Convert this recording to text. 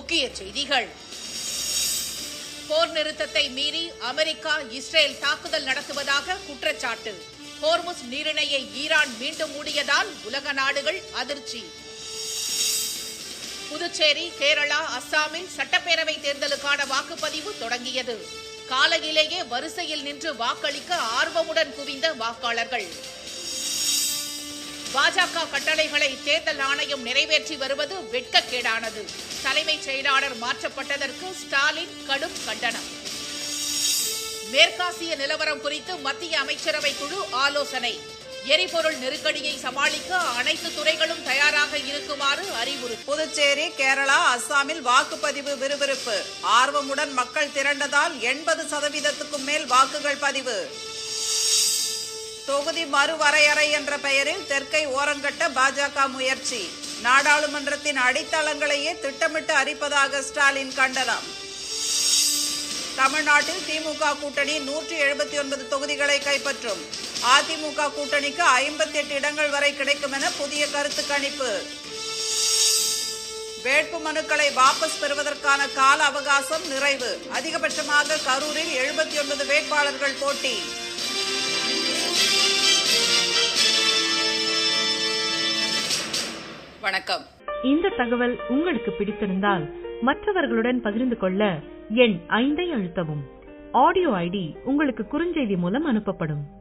முக்கிய செய்திகள் போர் நிறுத்தத்தை மீறி அமெரிக்கா இஸ்ரேல் தாக்குதல் நடத்துவதாக குற்றச்சாட்டு ஹோர்முஸ் நீரிணையை ஈரான் மீண்டும் மூடியதால் உலக நாடுகள் அதிர்ச்சி புதுச்சேரி கேரளா அஸ்ஸாமில் சட்டப்பேரவை தேர்தலுக்கான வாக்குப்பதிவு தொடங்கியது காலையிலேயே வரிசையில் நின்று வாக்களிக்க ஆர்வமுடன் குவிந்த வாக்காளர்கள் பாஜக கட்டளைகளை தேர்தல் ஆணையம் நிறைவேற்றி வருவது வெட்கக்கேடானது தலைமைச் செயலாளர் மாற்றப்பட்டதற்கு ஸ்டாலின் கடும் கண்டனம் மேற்காசிய நிலவரம் குறித்து மத்திய அமைச்சரவை குழு ஆலோசனை எரிபொருள் நெருக்கடியை சமாளிக்க அனைத்து துறைகளும் தயாராக இருக்குமாறு அறிவுறுத்தல் புதுச்சேரி கேரளா அஸ்ஸாமில் வாக்குப்பதிவு விறுவிறுப்பு ஆர்வமுடன் மக்கள் திரண்டதால் எண்பது சதவீதத்துக்கும் மேல் வாக்குகள் பதிவு தொகுதி மறுவரையறை என்ற பெயரில் தெற்கை ஓரங்கட்ட பாஜக முயற்சி நாடாளுமன்றத்தின் அடித்தளங்களையே திட்டமிட்டு அரிப்பதாக ஸ்டாலின் கண்டனம் தமிழ்நாட்டில் திமுக கூட்டணி நூற்றி எழுபத்தி ஒன்பது தொகுதிகளை கைப்பற்றும் அதிமுக கூட்டணிக்கு ஐம்பத்தி எட்டு இடங்கள் வரை கிடைக்கும் என புதிய கருத்து கணிப்பு வேட்பு மனுக்களை வாபஸ் பெறுவதற்கான கால அவகாசம் நிறைவு அதிகபட்சமாக கரூரில் எழுபத்தி ஒன்பது வேட்பாளர்கள் போட்டி வணக்கம் இந்த தகவல் உங்களுக்கு பிடித்திருந்தால் மற்றவர்களுடன் பகிர்ந்து கொள்ள எண் ஐந்தை அழுத்தவும் ஆடியோ ஐடி உங்களுக்கு குறுஞ்செய்தி மூலம் அனுப்பப்படும்